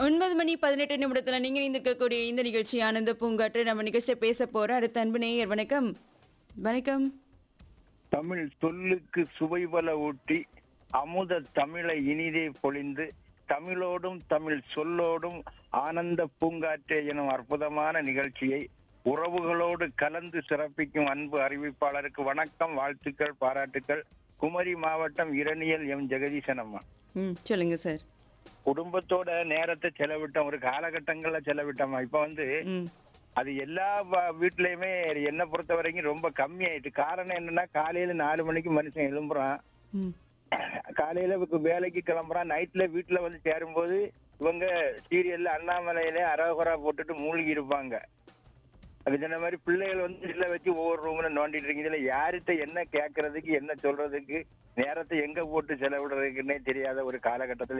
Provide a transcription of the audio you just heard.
ஒன்பது மணி பதினெட்டு நிமிடத்துல நீங்க இருக்கக்கூடிய இந்த நிகழ்ச்சி ஆனந்த பூங்காற்று நம்ம நிகழ்ச்சியில பேச போற அடுத்த அன்பு நேயர் வணக்கம் வணக்கம் தமிழ் சொல்லுக்கு சுவைபல ஊட்டி அமுத தமிழை இனிதே பொழிந்து தமிழோடும் தமிழ் சொல்லோடும் ஆனந்த பூங்காற்றே எனும் அற்புதமான நிகழ்ச்சியை உறவுகளோடு கலந்து சிறப்பிக்கும் அன்பு அறிவிப்பாளருக்கு வணக்கம் வாழ்த்துக்கள் பாராட்டுக்கள் குமரி மாவட்டம் இரணியல் எம் ஜெகதீசன் அம்மா ம் சொல்லுங்க சார் குடும்பத்தோட நேரத்தை செலவிட்டோம் ஒரு காலகட்டங்கள்ல செலவிட்டோமா இப்ப வந்து ம் அது எல்லா வ- வீட்லயுமே என்ன பொறுத்த வரைக்கும் ரொம்ப கம்மி ஆயிட்டு காரணம் என்னன்னா காலையில நாலு மணிக்கு மனுஷன் எழும்புறான் ம் காலையில வி- வேலைக்கு கிளம்புறான் நைட்ல வீட்டுல வந்து சேரும்போது இவங்க சீரியல்ல அண்ணாமலையில அரகுரா போட்டுட்டு மூழ்கி இருப்பாங்க அதுக்கு சொன்ன மாதிரி பிள்ளைகள் வந்து இதுல வச்சு ஒவ்வொரு ரூம்ல நோண்டிட்டு இருக்கு இதுல யார்கிட்ட என்ன கேட்கறதுக்கு என்ன சொல்றதுக்கு நேரத்தை எங்க போட்டு செலவிடுறதுக்குன்னே தெரியாத ஒரு காலகட்டத்துல